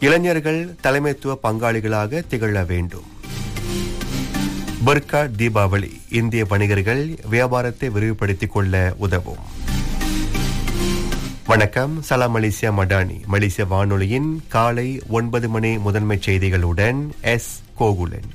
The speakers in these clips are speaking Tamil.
இளைஞர்கள் தலைமைத்துவ பங்காளிகளாக திகழ வேண்டும் பர்கா தீபாவளி இந்திய வணிகர்கள் வியாபாரத்தை விரிவுபடுத்திக் கொள்ள உதவும் வணக்கம் சலாம் மலேசியா மடானி மலேசிய வானொலியின் காலை ஒன்பது மணி முதன்மை செய்திகளுடன் எஸ் கோகுலன்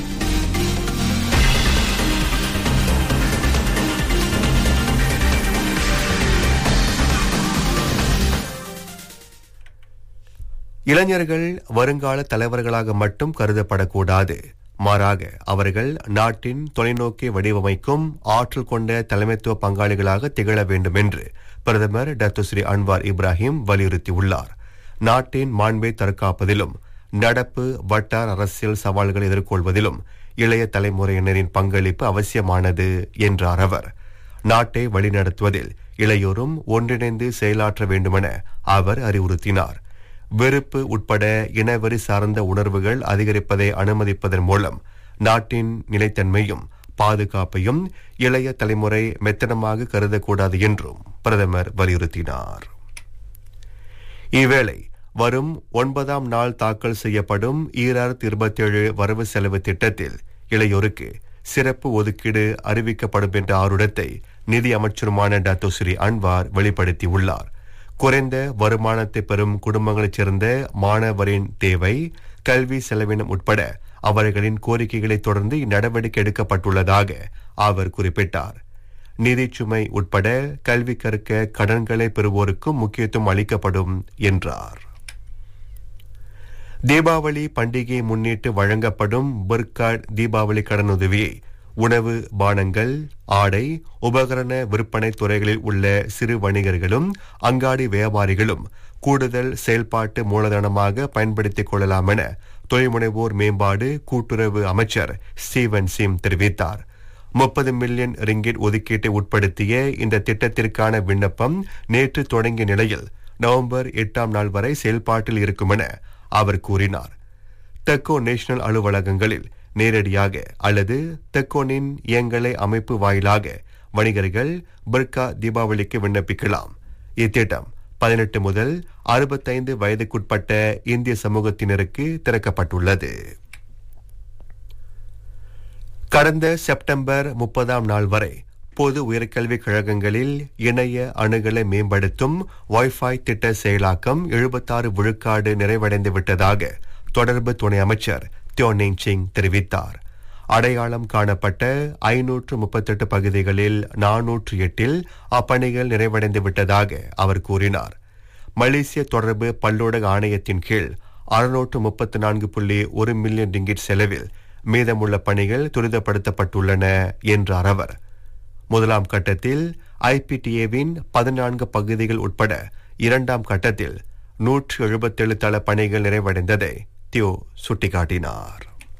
இளைஞர்கள் வருங்கால தலைவர்களாக மட்டும் கருதப்படக்கூடாது மாறாக அவர்கள் நாட்டின் தொலைநோக்கி வடிவமைக்கும் ஆற்றல் கொண்ட தலைமைத்துவ பங்காளிகளாக திகழ வேண்டும் என்று பிரதமர் டாக்டர் ஸ்ரீ அன்வார் இப்ராஹிம் வலியுறுத்தியுள்ளார் நாட்டின் மாண்பை தற்காப்பதிலும் நடப்பு வட்டார் அரசியல் சவால்களை எதிர்கொள்வதிலும் இளைய தலைமுறையினரின் பங்களிப்பு அவசியமானது என்றார் அவர் நாட்டை வழிநடத்துவதில் இளையோரும் ஒன்றிணைந்து செயலாற்ற வேண்டுமென அவர் அறிவுறுத்தினார் வெறுப்பு உட்பட இனவெறி சார்ந்த உணர்வுகள் அதிகரிப்பதை அனுமதிப்பதன் மூலம் நாட்டின் நிலைத்தன்மையும் பாதுகாப்பையும் இளைய தலைமுறை மெத்தனமாக கருதக்கூடாது என்றும் பிரதமர் வலியுறுத்தினார் இவ்வேளை வரும் ஒன்பதாம் நாள் தாக்கல் செய்யப்படும் ஈராயிரத்தி இருபத்தி ஏழு வரவு செலவு திட்டத்தில் இளையோருக்கு சிறப்பு ஒதுக்கீடு அறிவிக்கப்படும் என்ற ஆருடத்தை நிதி அமைச்சருமான டாக்டர் ஸ்ரீ அன்வார் வெளிப்படுத்தியுள்ளார் குறைந்த வருமானத்தை பெறும் குடும்பங்களைச் சேர்ந்த மாணவரின் தேவை கல்வி செலவினம் உட்பட அவர்களின் கோரிக்கைகளை தொடர்ந்து இந்நடவடிக்கை எடுக்கப்பட்டுள்ளதாக அவர் குறிப்பிட்டார் நிதிச்சுமை உட்பட கல்வி கற்க கடன்களை பெறுவோருக்கும் முக்கியத்துவம் அளிக்கப்படும் என்றார் தீபாவளி பண்டிகையை முன்னிட்டு வழங்கப்படும் பர்காட் தீபாவளி கடனுதவியை உணவு பானங்கள் ஆடை உபகரண விற்பனை துறைகளில் உள்ள சிறு வணிகர்களும் அங்காடி வியாபாரிகளும் கூடுதல் செயல்பாட்டு மூலதனமாக பயன்படுத்திக் கொள்ளலாம் என தொழில்முனைவோர் மேம்பாடு கூட்டுறவு அமைச்சர் ஸ்டீவன் சிம் தெரிவித்தார் முப்பது மில்லியன் ரிங்கிட் ஒதுக்கீட்டை உட்படுத்திய இந்த திட்டத்திற்கான விண்ணப்பம் நேற்று தொடங்கிய நிலையில் நவம்பர் எட்டாம் நாள் வரை செயல்பாட்டில் இருக்கும் என அவர் கூறினார் தெக்கோ நேஷனல் அலுவலகங்களில் நேரடியாக அல்லது தெக்கோனின் இயங்கலை அமைப்பு வாயிலாக வணிகர்கள் பர்கா தீபாவளிக்கு விண்ணப்பிக்கலாம் இத்திட்டம் பதினெட்டு முதல் அறுபத்தைந்து வயதுக்குட்பட்ட இந்திய சமூகத்தினருக்கு திறக்கப்பட்டுள்ளது கடந்த செப்டம்பர் முப்பதாம் நாள் வரை பொது உயர்கல்விக் கழகங்களில் இணைய அணுகலை மேம்படுத்தும் வைஃபை திட்ட செயலாக்கம் எழுபத்தாறு விழுக்காடு நிறைவடைந்து விட்டதாக தொடர்பு துணை அமைச்சர் தியோனிங் சிங் தெரிவித்தார் அடையாளம் காணப்பட்ட ஐநூற்று முப்பத்தெட்டு பகுதிகளில் நானூற்று எட்டில் அப்பணிகள் நிறைவடைந்து விட்டதாக அவர் கூறினார் மலேசிய தொடர்பு பல்லூடக ஆணையத்தின் கீழ் அறுநூற்று முப்பத்தி நான்கு புள்ளி ஒரு மில்லியன் ரிங்கிட் செலவில் மீதமுள்ள பணிகள் துரிதப்படுத்தப்பட்டுள்ளன என்றார் அவர் முதலாம் கட்டத்தில் ஐபிடிஏவின் பதினான்கு பகுதிகள் உட்பட இரண்டாம் கட்டத்தில் நூற்று எழுபத்தேழு தள பணிகள் நிறைவடைந்ததை தியோ சுட்டிக்காட்டினார்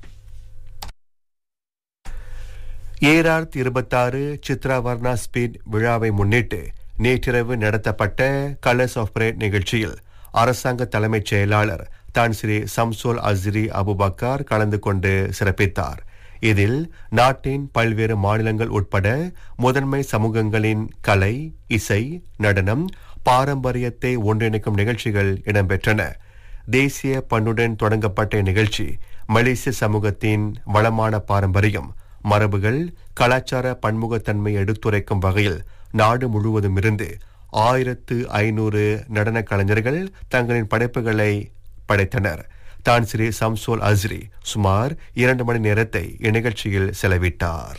ஏரார்த் இருபத்தாறு சித்ராவர்ணா ஸ்பீட் விழாவை முன்னிட்டு நேற்றிரவு நடத்தப்பட்ட கலர்ஸ் ஆஃப் பிரேட் நிகழ்ச்சியில் அரசாங்க தலைமைச் செயலாளர் தான் ஸ்ரீ சம்சோல் அஸ்ரி அபுபக்கார் கலந்து கொண்டு சிறப்பித்தார் இதில் நாட்டின் பல்வேறு மாநிலங்கள் உட்பட முதன்மை சமூகங்களின் கலை இசை நடனம் பாரம்பரியத்தை ஒன்றிணைக்கும் நிகழ்ச்சிகள் இடம்பெற்றன தேசிய பண்புடன் தொடங்கப்பட்ட இந்நிகழ்ச்சி மலேசிய சமூகத்தின் வளமான பாரம்பரியம் மரபுகள் கலாச்சார பன்முகத்தன்மை எடுத்துரைக்கும் வகையில் நாடு முழுவதும் இருந்து ஆயிரத்து ஐநூறு நடன கலைஞர்கள் தங்களின் படைப்புகளை படைத்தனர் தான் ஸ்ரீ சம்சோல் அஸ்ரி சுமார் இரண்டு மணி நேரத்தை இந்நிகழ்ச்சியில் செலவிட்டார்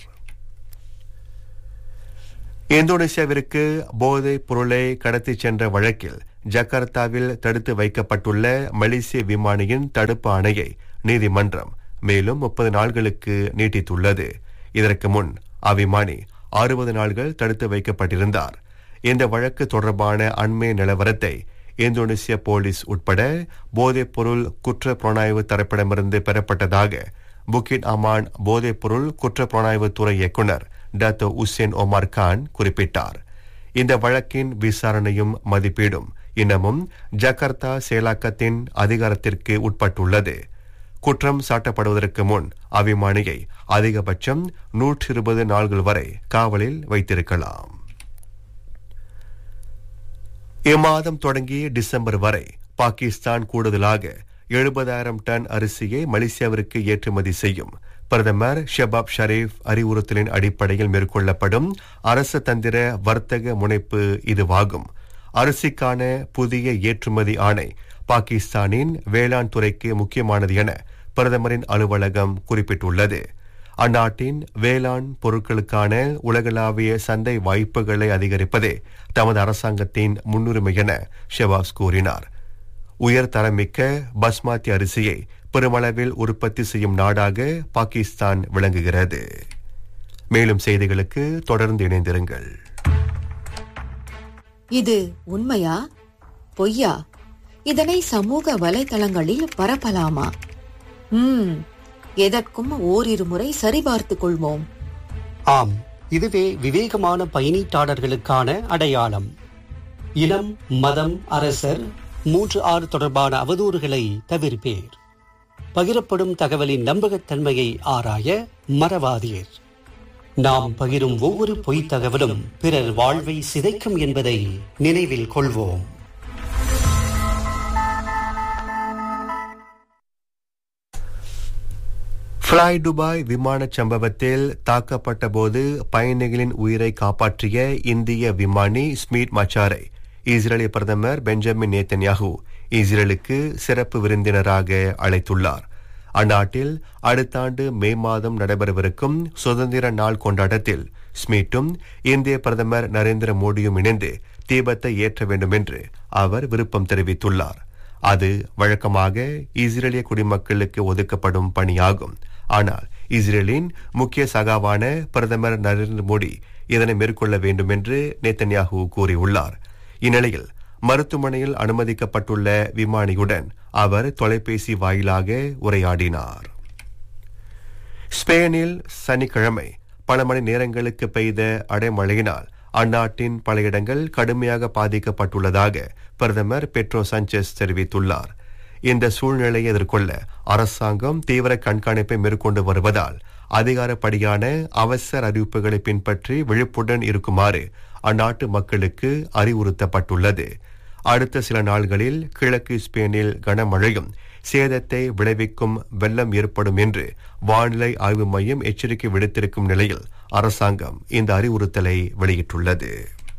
இந்தோனேசியாவிற்கு போதைப் பொருளை கடத்திச் சென்ற வழக்கில் ஜகார்த்தாவில் தடுத்து வைக்கப்பட்டுள்ள மலேசிய விமானியின் தடுப்பு ஆணையை நீதிமன்றம் மேலும் முப்பது நாள்களுக்கு நீட்டித்துள்ளது இதற்கு முன் அவ்விமானி அறுபது நாள்கள் தடுத்து வைக்கப்பட்டிருந்தார் இந்த வழக்கு தொடர்பான அண்மை நிலவரத்தை இந்தோனேசிய போலீஸ் உட்பட போதைப் பொருள் குற்ற புலனாய்வு தரப்பிடமிருந்து பெறப்பட்டதாக புக்கிட் அமான் போதைப் பொருள் குற்ற புலனாய்வு துறை இயக்குனர் டாக்டர் உசேன் ஒமார் கான் குறிப்பிட்டார் இந்த வழக்கின் விசாரணையும் மதிப்பீடும் இன்னமும் ஜகார்த்தா செயலாக்கத்தின் அதிகாரத்திற்கு உட்பட்டுள்ளது குற்றம் சாட்டப்படுவதற்கு முன் அபிமானியை அதிகபட்சம் நூற்றி இருபது நாள்கள் வரை காவலில் வைத்திருக்கலாம் இம்மாதம் தொடங்கி டிசம்பர் வரை பாகிஸ்தான் கூடுதலாக எழுபதாயிரம் டன் அரிசியை மலேசியாவிற்கு ஏற்றுமதி செய்யும் பிரதமர் ஷெபாப் ஷரீப் அறிவுறுத்தலின் அடிப்படையில் மேற்கொள்ளப்படும் அரசு தந்திர வர்த்தக முனைப்பு இதுவாகும் அரிசிக்கான புதிய ஏற்றுமதி ஆணை பாகிஸ்தானின் வேளாண் துறைக்கு முக்கியமானது என பிரதமரின் அலுவலகம் குறிப்பிட்டுள்ளது அந்நாட்டின் வேளாண் பொருட்களுக்கான உலகளாவிய சந்தை வாய்ப்புகளை அதிகரிப்பதே தமது அரசாங்கத்தின் முன்னுரிமை என ஷெவாஸ் கூறினார் உயர் தரமிக்க பஸ்மாத்தி அரிசியை பெருமளவில் உற்பத்தி செய்யும் நாடாக பாகிஸ்தான் விளங்குகிறது மேலும் செய்திகளுக்கு தொடர்ந்து இணைந்திருங்கள் இது உண்மையா பொய்யா இதனை சமூக வலைதளங்களில் பரப்பலாமா ம் எதற்கும் ஓரிரு முறை சரிபார்த்துக் கொள்வோம் ஆம் இதுவே விவேகமான பயணீட்டாளர்களுக்கான அடையாளம் இனம் மதம் அரசர் மூன்று ஆறு தொடர்பான அவதூறுகளை தவிர்ப்பேர் பகிரப்படும் தகவலின் நம்பகத்தன்மையை ஆராய மறவாதீர் நாம் பகிரும் ஒவ்வொரு பொய்த் தகவலும் பிறர் வாழ்வை சிதைக்கும் என்பதை நினைவில் கொள்வோம் ஃப்ளை துபாய் விமானச் சம்பவத்தில் தாக்கப்பட்ட போது பயணிகளின் உயிரை காப்பாற்றிய இந்திய விமானி ஸ்மீட் மச்சாரை இஸ்ரேலிய பிரதமர் பெஞ்சமின் நேத்தன்யாகு இஸ்ரேலுக்கு சிறப்பு விருந்தினராக அழைத்துள்ளார் அந்நாட்டில் அடுத்த ஆண்டு மே மாதம் நடைபெறவிருக்கும் சுதந்திர நாள் கொண்டாட்டத்தில் ஸ்மீட்டும் இந்திய பிரதமர் நரேந்திர மோடியும் இணைந்து தீபத்தை ஏற்ற வேண்டும் என்று அவர் விருப்பம் தெரிவித்துள்ளார் அது வழக்கமாக இஸ்ரேலிய குடிமக்களுக்கு ஒதுக்கப்படும் பணியாகும் ஆனால் இஸ்ரேலின் முக்கிய சகாவான பிரதமர் நரேந்திர மோடி இதனை மேற்கொள்ள வேண்டும் என்று நேத்தன்யாகு கூறியுள்ளார் இந்நிலையில் மருத்துவமனையில் அனுமதிக்கப்பட்டுள்ள விமானியுடன் அவர் தொலைபேசி வாயிலாக உரையாடினார் ஸ்பெயினில் சனிக்கிழமை பல மணி நேரங்களுக்கு பெய்த அடைமழையினால் அந்நாட்டின் பல இடங்கள் கடுமையாக பாதிக்கப்பட்டுள்ளதாக பிரதமர் பெட்ரோ சஞ்சஸ் தெரிவித்துள்ளார் இந்த சூழ்நிலையை எதிர்கொள்ள அரசாங்கம் தீவிர கண்காணிப்பை மேற்கொண்டு வருவதால் அதிகாரப்படியான அவசர அறிவிப்புகளை பின்பற்றி விழிப்புடன் இருக்குமாறு அந்நாட்டு மக்களுக்கு அறிவுறுத்தப்பட்டுள்ளது அடுத்த சில நாள்களில் கிழக்கு ஸ்பெயினில் கனமழையும் சேதத்தை விளைவிக்கும் வெள்ளம் ஏற்படும் என்று வானிலை ஆய்வு மையம் எச்சரிக்கை விடுத்திருக்கும் நிலையில் அரசாங்கம் இந்த அறிவுறுத்தலை வெளியிட்டுள்ளது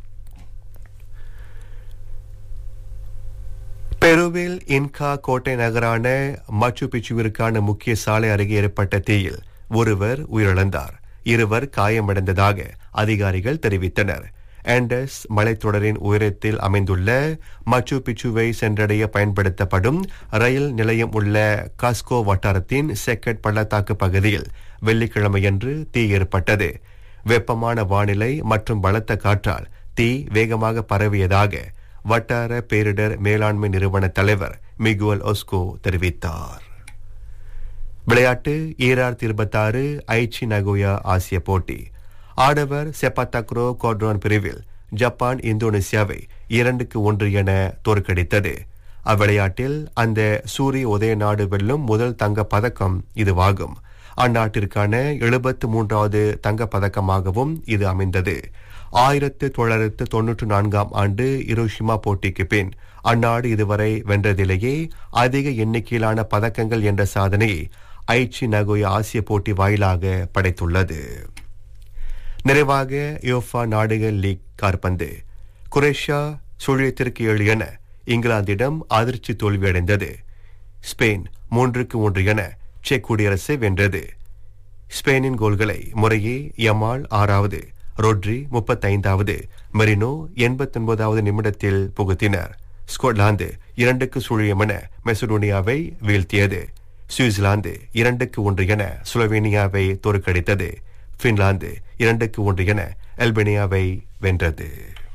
பெருவில் இன்கா கோட்டை நகரான மச்சு பிச்சுவிற்கான முக்கிய சாலை அருகே ஏற்பட்ட தீயில் ஒருவர் உயிரிழந்தார் இருவர் காயமடைந்ததாக அதிகாரிகள் தெரிவித்தனர் ஆண்டஸ் மலைத்தொடரின் உயரத்தில் அமைந்துள்ள மச்சு பிச்சுவை சென்றடைய பயன்படுத்தப்படும் ரயில் நிலையம் உள்ள காஸ்கோ வட்டாரத்தின் செக்கட் பள்ளத்தாக்கு பகுதியில் வெள்ளிக்கிழமையன்று தீ ஏற்பட்டது வெப்பமான வானிலை மற்றும் பலத்த காற்றால் தீ வேகமாக பரவியதாக வட்டார பேரிடர் மேலாண்மை நிறுவன தலைவர் மிகுவல் ஒஸ்கோ தெரிவித்தார் விளையாட்டு ஈராயிரத்தி இருபத்தாறு ஐச்சி நகோயா ஆசிய போட்டி ஆடவர் செப்பத்தக்ரோ கோட்ரான் பிரிவில் ஜப்பான் இந்தோனேசியாவை இரண்டுக்கு ஒன்று என தோற்கடித்தது அவ்விளையாட்டில் அந்த சூரிய உதய நாடு வெல்லும் முதல் தங்க பதக்கம் இதுவாகும் அந்நாட்டிற்கான எழுபத்து மூன்றாவது தங்க பதக்கமாகவும் இது அமைந்தது ஆயிரத்து தொள்ளாயிரத்து தொன்னூற்று நான்காம் ஆண்டு இரோஷிமா போட்டிக்கு பின் அந்நாடு இதுவரை வென்றதிலேயே அதிக எண்ணிக்கையிலான பதக்கங்கள் என்ற சாதனையை ஐச்சி நகோயா ஆசிய போட்டி வாயிலாக படைத்துள்ளது நிறைவாக யோஃபா நாடுகள் லீக் கார்பந்து குரேஷியா சுழியத்திற்கு ஏழு என இங்கிலாந்திடம் அதிர்ச்சி தோல்வியடைந்தது ஸ்பெயின் மூன்றுக்கு ஒன்று என செக் குடியரசு வென்றது ஸ்பெயினின் கோல்களை முறையே யமால் ஆறாவது ரொட்ரி முப்பத்தைந்தாவது மெரினோ எண்பத்தொன்பதாவது நிமிடத்தில் புகுத்தினர் ஸ்கொட்லாந்து இரண்டுக்கு சுழியம் என மெசடோனியாவை வீழ்த்தியது சுவிட்சர்லாந்து இரண்டுக்கு ஒன்று என சுலோவேனியாவை தோற்கடித்தது பின்லாந்து இரண்டுக்கு ஒன்று என அல்பேனியாவை வென்றது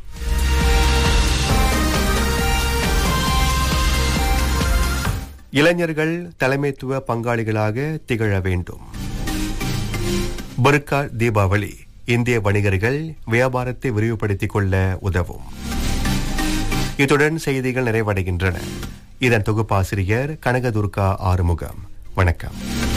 இளைஞர்கள் தலைமைத்துவ பங்காளிகளாக திகழ வேண்டும் பர்கா தீபாவளி இந்திய வணிகர்கள் வியாபாரத்தை விரிவுபடுத்திக் கொள்ள உதவும் இத்துடன் செய்திகள் நிறைவடைகின்றன இதன் தொகுப்பாசிரியர் கனகதுர்கா ஆறுமுகம் வணக்கம்